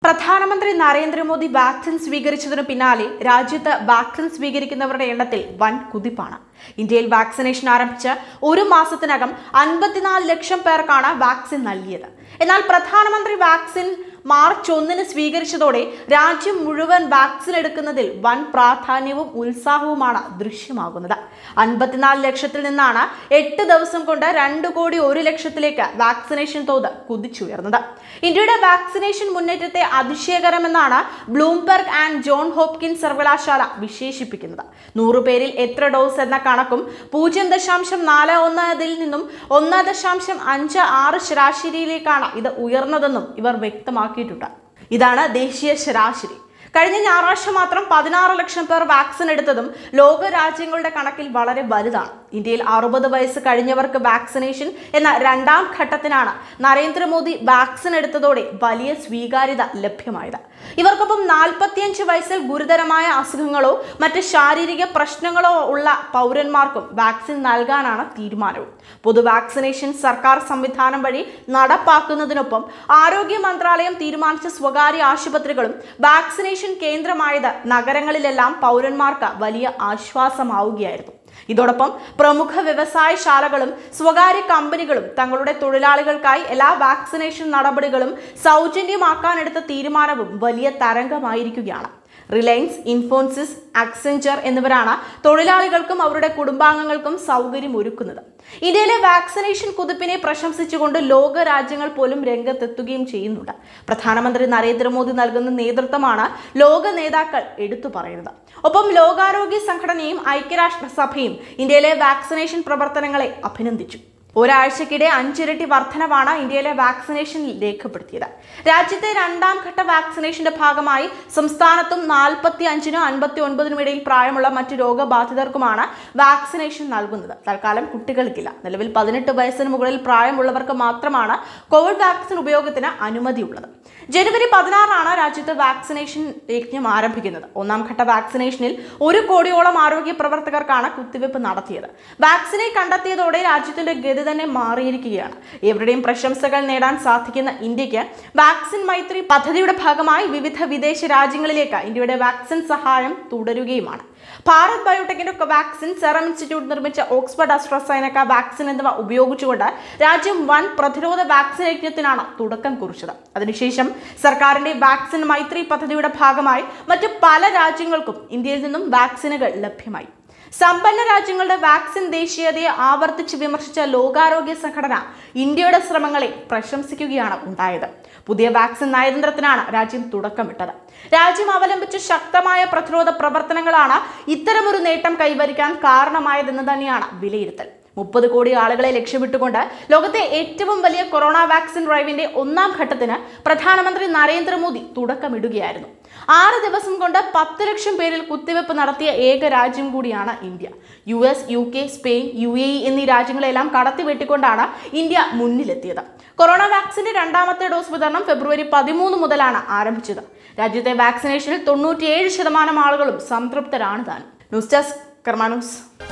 പ്രധാനമന്ത്രി നരേന്ദ്രമോദി വാക്സിൻ സ്വീകരിച്ചതിനു പിന്നാലെ രാജ്യത്ത് വാക്സിൻ സ്വീകരിക്കുന്നവരുടെ എണ്ണത്തിൽ വൻ കുതിപ്പാണ് ഇന്ത്യയിൽ വാക്സിനേഷൻ ആരംഭിച്ച് ഒരു മാസത്തിനകം അൻപത്തിനാല് ലക്ഷം പേർക്കാണ് വാക്സിൻ നൽകിയത് എന്നാൽ പ്രധാനമന്ത്രി വാക്സിൻ മാർച്ച് ഒന്നിന് സ്വീകരിച്ചതോടെ രാജ്യം മുഴുവൻ വാക്സിൻ എടുക്കുന്നതിൽ വൻ പ്രാധാന്യവും ഉത്സാഹവുമാണ് ദൃശ്യമാകുന്നത് അൻപത്തിനാല് ലക്ഷത്തിൽ നിന്നാണ് എട്ട് ദിവസം കൊണ്ട് രണ്ട് കോടി ഒരു ലക്ഷത്തിലേക്ക് വാക്സിനേഷൻ തോത് കുതിച്ചുയർന്നത് ഇന്ത്യയുടെ വാക്സിനേഷൻ മുന്നേറ്റത്തെ അതിശയകരമെന്നാണ് ബ്ലൂംബെർഗ് ആൻഡ് ജോൺ ഹോപ്കിൻസ് സർവകലാശാല വിശേഷിപ്പിക്കുന്നത് നൂറ് പേരിൽ എത്ര ഡോസ് എന്ന കണക്കും പൂജ്യം ദശാംശം നാല് ഒന്നതിൽ നിന്നും ഒന്ന് ദശാംശം അഞ്ച് ആറ് ശരാശരിയിലേക്കാണ് ഇത് ഉയർന്നതെന്നും ഇവർ വ്യക്തമാക്കിയിട്ടുണ്ട് ഇതാണ് ദേശീയ ശരാശരി കഴിഞ്ഞ ഞായറാഴ്ച മാത്രം പതിനാറ് ലക്ഷം പേർ വാക്സിൻ എടുത്തതും ലോക രാജ്യങ്ങളുടെ കണക്കിൽ വളരെ വലുതാണ് ഇന്ത്യയിൽ അറുപത് വയസ്സ് കഴിഞ്ഞവർക്ക് വാക്സിനേഷൻ എന്ന രണ്ടാം ഘട്ടത്തിനാണ് നരേന്ദ്രമോദി വാക്സിൻ എടുത്തതോടെ വലിയ സ്വീകാര്യത ലഭ്യമായത് ഇവർക്കൊപ്പം നാൽപ്പത്തിയഞ്ച് വയസ്സിൽ ഗുരുതരമായ അസുഖങ്ങളോ മറ്റ് ശാരീരിക പ്രശ്നങ്ങളോ ഉള്ള പൗരന്മാർക്കും വാക്സിൻ നൽകാനാണ് തീരുമാനവും പൊതു വാക്സിനേഷൻ സർക്കാർ സംവിധാനം വഴി നടപ്പാക്കുന്നതിനൊപ്പം ആരോഗ്യ മന്ത്രാലയം തീരുമാനിച്ച സ്വകാര്യ ആശുപത്രികളും വാക്സിനേഷൻ കേന്ദ്രമായത് നഗരങ്ങളിലെല്ലാം പൗരന്മാർക്ക് വലിയ ആശ്വാസമാവുകയായിരുന്നു ഇതോടൊപ്പം പ്രമുഖ വ്യവസായശാലകളും സ്വകാര്യ കമ്പനികളും തങ്ങളുടെ തൊഴിലാളികൾക്കായി എല്ലാ വാക്സിനേഷൻ നടപടികളും സൗജന്യമാക്കാനെടുത്ത തീരുമാനവും വലിയ തരംഗമായിരിക്കുകയാണ് റിലയൻസ് ഇൻഫോൺസിസ് അക്സെഞ്ചർ എന്നിവരാണ് തൊഴിലാളികൾക്കും അവരുടെ കുടുംബാംഗങ്ങൾക്കും സൗകര്യം ഒരുക്കുന്നത് ഇന്ത്യയിലെ വാക്സിനേഷൻ കുതിപ്പിനെ പ്രശംസിച്ചുകൊണ്ട് ലോക രാജ്യങ്ങൾ പോലും രംഗത്തെത്തുകയും ചെയ്യുന്നുണ്ട് പ്രധാനമന്ത്രി നരേന്ദ്രമോദി നൽകുന്ന നേതൃത്വമാണ് ലോക നേതാക്കൾ എടുത്തു പറയുന്നത് ഒപ്പം ലോകാരോഗ്യ സംഘടനയും ഐക്യരാഷ്ട്രസഭയും ഇന്ത്യയിലെ വാക്സിനേഷൻ പ്രവർത്തനങ്ങളെ അഭിനന്ദിച്ചു ഒരാഴ്ചക്കിടെ അഞ്ചിരട്ടി വർധനവാണ് ഇന്ത്യയിലെ വാക്സിനേഷനിൽ രേഖപ്പെടുത്തിയത് രാജ്യത്തെ രണ്ടാം ഘട്ട വാക്സിനേഷന്റെ ഭാഗമായി സംസ്ഥാനത്തും നാൽപ്പത്തി അഞ്ചിനും അൻപത്തി ഒൻപതിനും ഇടയിൽ പ്രായമുള്ള മറ്റ് രോഗബാധിതർക്കുമാണ് വാക്സിനേഷൻ നൽകുന്നത് തൽക്കാലം കുട്ടികൾക്കില്ല നിലവിൽ പതിനെട്ട് വയസ്സിന് മുകളിൽ പ്രായമുള്ളവർക്ക് മാത്രമാണ് കോവിഡ് വാക്സിൻ ഉപയോഗത്തിന് അനുമതിയുള്ളത് ജനുവരി പതിനാറാണ് രാജ്യത്ത് വാക്സിനേഷൻ യജ്ഞം ആരംഭിക്കുന്നത് ഒന്നാം ഘട്ട വാക്സിനേഷനിൽ ഒരു കോടിയോളം ആരോഗ്യ പ്രവർത്തകർക്കാണ് കുത്തിവയ്പ് നടത്തിയത് വാക്സിനെ കണ്ടെത്തിയതോടെ രാജ്യത്തിന്റെ ഗതി തന്നെ മാറിയിരിക്കുകയാണ് എവരുടെയും പ്രശംസകൾ നേടാൻ സാധിക്കുന്ന ഇന്ത്യക്ക് വാക്സിൻ മൈത്രി പദ്ധതിയുടെ ഭാഗമായി വിവിധ വിദേശ രാജ്യങ്ങളിലേക്ക് ഇന്ത്യയുടെ വാക്സിൻ സഹായം തുടരുകയുമാണ് ഭാരത് ബയോടെക്കിന്റെ വാക്സിൻ സെറം ഇൻസ്റ്റിറ്റ്യൂട്ട് നിർമ്മിച്ച ഓക്സ്ഫോർഡ് അസ്ട്രസൈനക്ക വാക്സിൻ എന്നിവ ഉപയോഗിച്ചുകൊണ്ട് രാജ്യം വൻ പ്രതിരോധ വാക്സിൻ യജ്ഞത്തിനാണ് തുടക്കം കുറിച്ചത് അതിനുശേഷം സർക്കാരിന്റെ വാക്സിൻ മൈത്രി പദ്ധതിയുടെ ഭാഗമായി മറ്റ് പല രാജ്യങ്ങൾക്കും ഇന്ത്യയിൽ നിന്നും വാക്സിനുകൾ ലഭ്യമായി സമ്പന്ന രാജ്യങ്ങളുടെ വാക്സിൻ ദേശീയതയെ ആവർത്തിച്ച് വിമർശിച്ച ലോകാരോഗ്യ സംഘടന ഇന്ത്യയുടെ ശ്രമങ്ങളെ പ്രശംസിക്കുകയാണ് ഉണ്ടായത് പുതിയ വാക്സിൻ നയതന്ത്രത്തിനാണ് രാജ്യം തുടക്കമിട്ടത് രാജ്യം അവലംബിച്ച ശക്തമായ പ്രതിരോധ പ്രവർത്തനങ്ങളാണ് ഇത്തരമൊരു നേട്ടം കൈവരിക്കാൻ കാരണമായതെന്ന് തന്നെയാണ് വിലയിരുത്തൽ മുപ്പത് കോടി ആളുകളെ ലക്ഷ്യമിട്ടുകൊണ്ട് ലോകത്തെ ഏറ്റവും വലിയ കൊറോണ വാക്സിൻ ഡ്രൈവിന്റെ ഒന്നാം ഘട്ടത്തിന് പ്രധാനമന്ത്രി നരേന്ദ്രമോദി തുടക്കമിടുകയായിരുന്നു ആറ് ദിവസം കൊണ്ട് പത്ത് ലക്ഷം പേരിൽ കുത്തിവെപ്പ് നടത്തിയ ഏക രാജ്യം കൂടിയാണ് India U S U K Spain U A E എന്നീ രാജ്യങ്ങളെല്ലാം കടത്തിവെട്ടിക്കൊണ്ടാണ് ഇന്ത്യ മുന്നിലെത്തിയത് കൊറോണ വാക്സിന്റെ രണ്ടാമത്തെ ഡോസ് വിതരണം ഫെബ്രുവരി പതിമൂന്ന് മുതലാണ് ആരംഭിച്ചത് രാജ്യത്തെ വാക്സിനേഷനിൽ തൊണ്ണൂറ്റിയേഴ് ശതമാനം ആളുകളും സംതൃപ്തരാണ് താൻ ന്യൂസ് ഡെസ്ക് കർമാനൂസ്